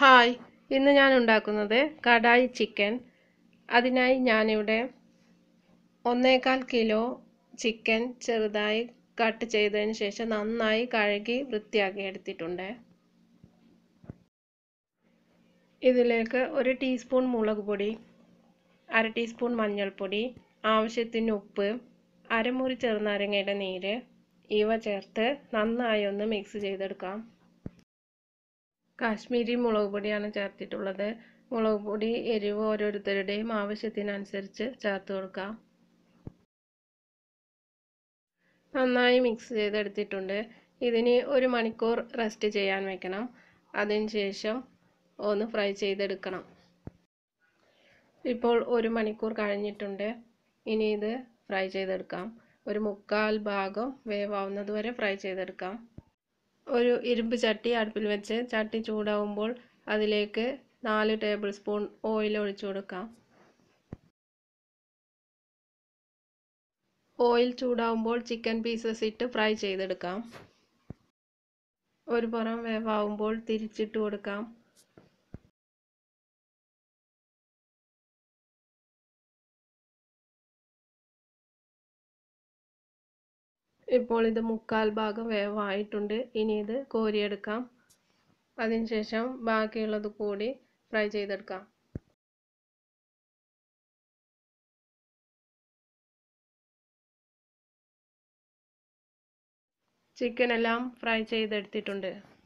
hi ഇന്ന് ഞാൻ ഉണ്ടാക്കുന്നത് കടായി ചിക്കൻ അതിനായി ഞാനിവിടെ ഒന്നേകാൽ കിലോ ചിക്കൻ ചെറുതായി കട്ട് ചെയ്തതിന് ശേഷം നന്നായി കഴുകി വൃത്തിയാക്കി എടുത്തിട്ടുണ്ട് ഇതിലേക്ക് ഒരു ടീസ്പൂൺ മുളക് പൊടി അര ടീസ്പൂൺ മഞ്ഞൾപ്പൊടി ആവശ്യത്തിന് ഉപ്പ് അരമുറി ചെറുനാരങ്ങയുടെ നീര് ഇവ ചേർത്ത് നന്നായി ഒന്ന് മിക്സ് ചെയ്തെടുക്കാം കാശ്മീരി മുളക് പൊടിയാണ് ചേർത്തിട്ടുള്ളത് മുളക് പൊടി എരിവ് ഓരോരുത്തരുടെയും ആവശ്യത്തിനനുസരിച്ച് ചേർത്ത് കൊടുക്കാം നന്നായി മിക്സ് ചെയ്തെടുത്തിട്ടുണ്ട് ഇതിന് ഒരു മണിക്കൂർ റെസ്റ്റ് ചെയ്യാൻ വെക്കണം അതിന് ശേഷം ഒന്ന് ഫ്രൈ ചെയ്തെടുക്കണം ഇപ്പോൾ ഒരു മണിക്കൂർ കഴിഞ്ഞിട്ടുണ്ട് ഇനി ഇത് ഫ്രൈ ചെയ്തെടുക്കാം ഒരു മുക്കാൽ ഭാഗം വേവാവുന്നത് വരെ ഫ്രൈ ചെയ്തെടുക്കാം ഒരു ഇരുമ്പ് ചട്ടി അടുപ്പിൽ വെച്ച് ചട്ടി ചൂടാവുമ്പോൾ അതിലേക്ക് നാല് ടേബിൾ സ്പൂൺ ഓയിൽ ഒഴിച്ചു കൊടുക്കാം ഓയിൽ ചൂടാവുമ്പോൾ ചിക്കൻ പീസസ് ഇട്ട് ഫ്രൈ ചെയ്തെടുക്കാം ഒരു പുറം വേവാവുമ്പോൾ തിരിച്ചിട്ട് കൊടുക്കാം ഇപ്പോൾ ഇത് മുക്കാൽ ഭാഗം വേവായിട്ടുണ്ട് ഇനി ഇത് കോരിയെടുക്കാം അതിനുശേഷം ബാക്കിയുള്ളത് കൂടി ഫ്രൈ ചെയ്തെടുക്കാം ചിക്കൻ എല്ലാം ഫ്രൈ ചെയ്തെടുത്തിട്ടുണ്ട്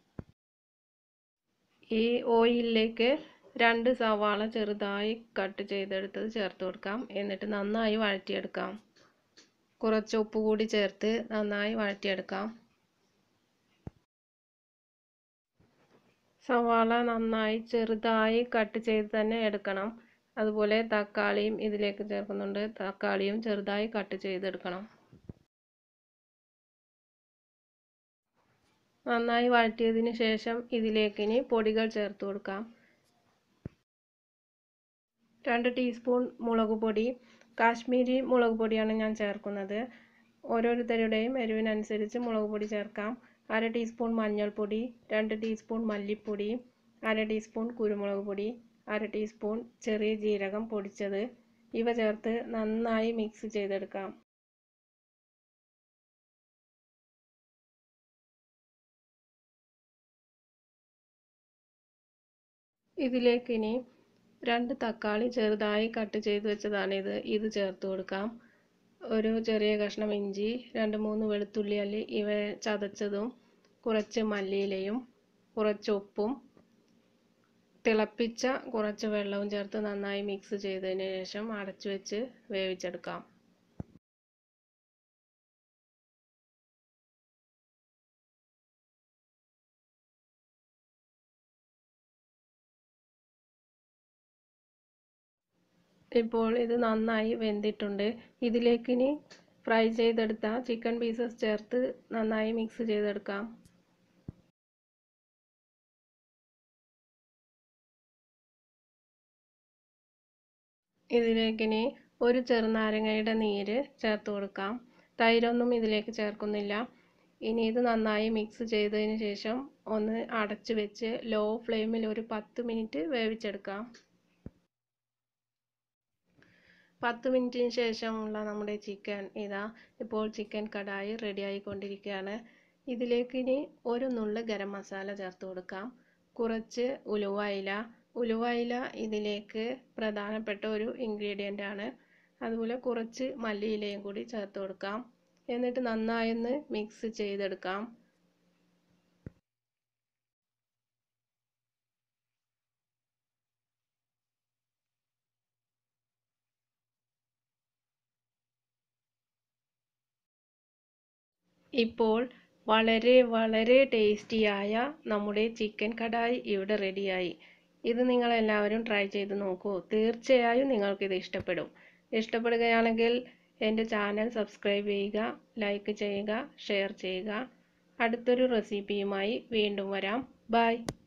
ഈ ഓയിലിലേക്ക് രണ്ട് സവാള ചെറുതായി കട്ട് ചെയ്തെടുത്തത് ചേർത്ത് കൊടുക്കാം എന്നിട്ട് നന്നായി വഴറ്റിയെടുക്കാം കുറച്ച് ഉപ്പ് കൂടി ചേർത്ത് നന്നായി വഴറ്റിയെടുക്കാം സവാള നന്നായി ചെറുതായി കട്ട് ചെയ്ത് തന്നെ എടുക്കണം അതുപോലെ തക്കാളിയും ഇതിലേക്ക് ചേർക്കുന്നുണ്ട് തക്കാളിയും ചെറുതായി കട്ട് ചെയ്തെടുക്കണം നന്നായി വഴറ്റിയതിന് ശേഷം ഇതിലേക്ക് ഇനി പൊടികൾ ചേർത്ത് കൊടുക്കാം രണ്ട് ടീസ്പൂൺ മുളക് പൊടി കാശ്മീരി മുളക് പൊടിയാണ് ഞാൻ ചേർക്കുന്നത് ഓരോരുത്തരുടെയും എരിവിനനുസരിച്ച് മുളക് പൊടി ചേർക്കാം അര ടീസ്പൂൺ മഞ്ഞൾപ്പൊടി രണ്ട് ടീസ്പൂൺ മല്ലിപ്പൊടി അര ടീസ്പൂൺ കുരുമുളക് പൊടി അര ടീസ്പൂൺ ചെറിയ ജീരകം പൊടിച്ചത് ഇവ ചേർത്ത് നന്നായി മിക്സ് ചെയ്തെടുക്കാം ഇതിലേക്ക് ഇനി രണ്ട് തക്കാളി ചെറുതായി കട്ട് ചെയ്ത് വെച്ചതാണിത് ഇത് ചേർത്ത് കൊടുക്കാം ഒരു ചെറിയ കഷ്ണം ഇഞ്ചി രണ്ട് മൂന്ന് വെളുത്തുള്ളി അല്ലി ഇവ ചതച്ചതും കുറച്ച് മല്ലിയിലയും കുറച്ച് ഉപ്പും തിളപ്പിച്ച കുറച്ച് വെള്ളവും ചേർത്ത് നന്നായി മിക്സ് ചെയ്തതിന് ശേഷം അടച്ചു വെച്ച് വേവിച്ചെടുക്കാം ഇപ്പോൾ ഇത് നന്നായി വെന്തിട്ടുണ്ട് ഇതിലേക്ക് ഇനി ഫ്രൈ ചെയ്തെടുത്ത ചിക്കൻ പീസസ് ചേർത്ത് നന്നായി മിക്സ് ചെയ്തെടുക്കാം ഇതിലേക്ക് ഇനി ഒരു ചെറുനാരങ്ങയുടെ നീര് ചേർത്ത് കൊടുക്കാം തൈരൊന്നും ഇതിലേക്ക് ചേർക്കുന്നില്ല ഇനി ഇത് നന്നായി മിക്സ് ചെയ്തതിന് ശേഷം ഒന്ന് അടച്ചു വെച്ച് ലോ ഫ്ലെയിമിൽ ഒരു പത്ത് മിനിറ്റ് വേവിച്ചെടുക്കാം പത്ത് മിനിറ്റിന് ശേഷമുള്ള നമ്മുടെ ചിക്കൻ ഇതാ ഇപ്പോൾ ചിക്കൻ കടായി റെഡി ആയിക്കൊണ്ടിരിക്കുകയാണ് ഇതിലേക്ക് ഇനി ഒരു നുള്ള് ഗരം മസാല ചേർത്ത് കൊടുക്കാം കുറച്ച് ഉലുവയില ഉലുവയില ഇതിലേക്ക് പ്രധാനപ്പെട്ട ഒരു ഇൻഗ്രീഡിയൻ്റ് ആണ് അതുപോലെ കുറച്ച് മല്ലിയിലയും കൂടി ചേർത്ത് കൊടുക്കാം എന്നിട്ട് നന്നായി ഒന്ന് മിക്സ് ചെയ്തെടുക്കാം ഇപ്പോൾ വളരെ വളരെ ടേസ്റ്റിയായ നമ്മുടെ ചിക്കൻ കടായി ഇവിടെ റെഡിയായി ഇത് നിങ്ങൾ എല്ലാവരും ട്രൈ ചെയ്ത് നോക്കൂ തീർച്ചയായും നിങ്ങൾക്കിത് ഇഷ്ടപ്പെടും ഇഷ്ടപ്പെടുകയാണെങ്കിൽ എൻ്റെ ചാനൽ സബ്സ്ക്രൈബ് ചെയ്യുക ലൈക്ക് ചെയ്യുക ഷെയർ ചെയ്യുക അടുത്തൊരു റെസിപ്പിയുമായി വീണ്ടും വരാം ബൈ